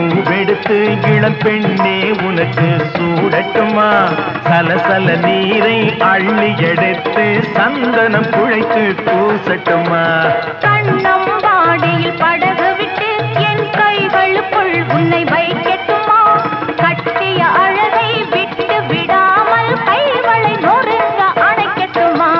பூவெடுத்து இளம் பெண்ணே உனக்கு சூடட்டுமா சலசல நீரை அள்ளி எடுத்து சந்தனம் குழைத்து பூசட்டுமா கண்ணம் வாடியில் படகு விட்டு என் கைகளுக்குள் உன்னை வைக்கட்டுமா கட்டிய அழகை விட்டு விடாமல் கைகளை நொறுங்க அணைக்கட்டுமா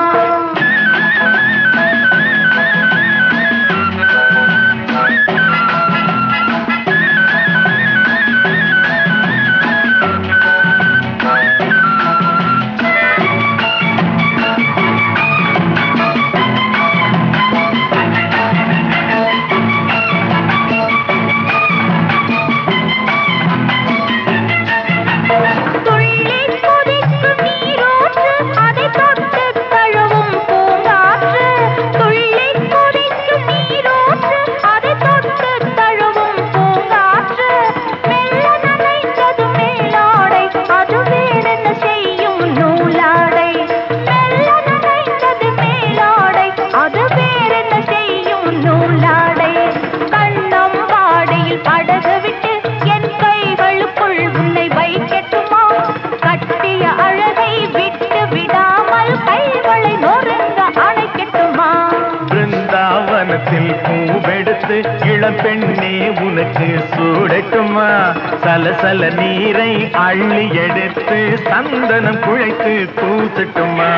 துள்ளி குதிக்கும் நீரூற்று அதை தொட்டு தழுவும் பூங்காற்று துள்ளி குதிக்கும் நீரூற்று அதை தொட்டு தழுவும் பூங்காற்று மெல்ல நனைந்தது மேலாடை அது வேறென்ன செய்யும் நூலாடை மெல்ல நனைந்தது மேலாடை அது வேறென்ன செய்யும் நூலாடை கண்ணம் வாடையில் படகு விட்டு என் கைகளுக்குள் உன்னை வைக்கட்டுமா கட்டிய அழகை விட்டு விடாமல் கைகளை நொறுங்க அணைக்கட்டுமா பிருந்தாவனத்தில் பூவெடுத்து இளம் பெண்ணே உனக்கு சூடட்டுமா சலசல நீரை அள்ளி எடுத்து சந்தனம் குழைத்து பூசட்டுமா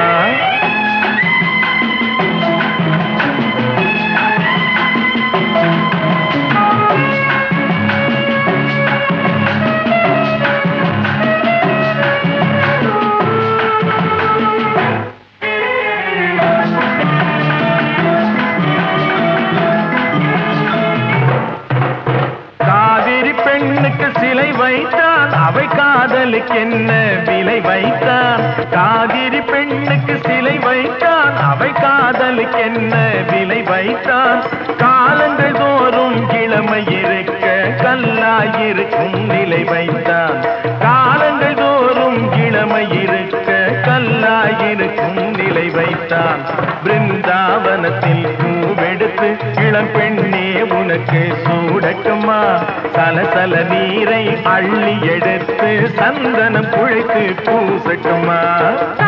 காவிரி பெண்ணுக்கு சிலை வைத்தான் அவை காதலுக்கு என்ன விலை வைத்தான் காவிரி பெண்ணுக்கு சிலை வைத்தான் அவை காதலுக்கு என்ன விலை வைத்தான் காலங்கள் தோறும் இளமை இருக்க கல்லாயிருக்கும் நிலை வைத்தான் காலங்கள் தோறும் இளமை இருக்க கல்லாயிருக்கும் நிலை வைத்தான் பிருந்தாவனத்தில் பூவெடுத்து இளம் பெண்ணே உனக்கு சூடட்டுமா சலசல நீரை அள்ளி எடுத்து சந்தனம் குழைத்து பூசட்டுமா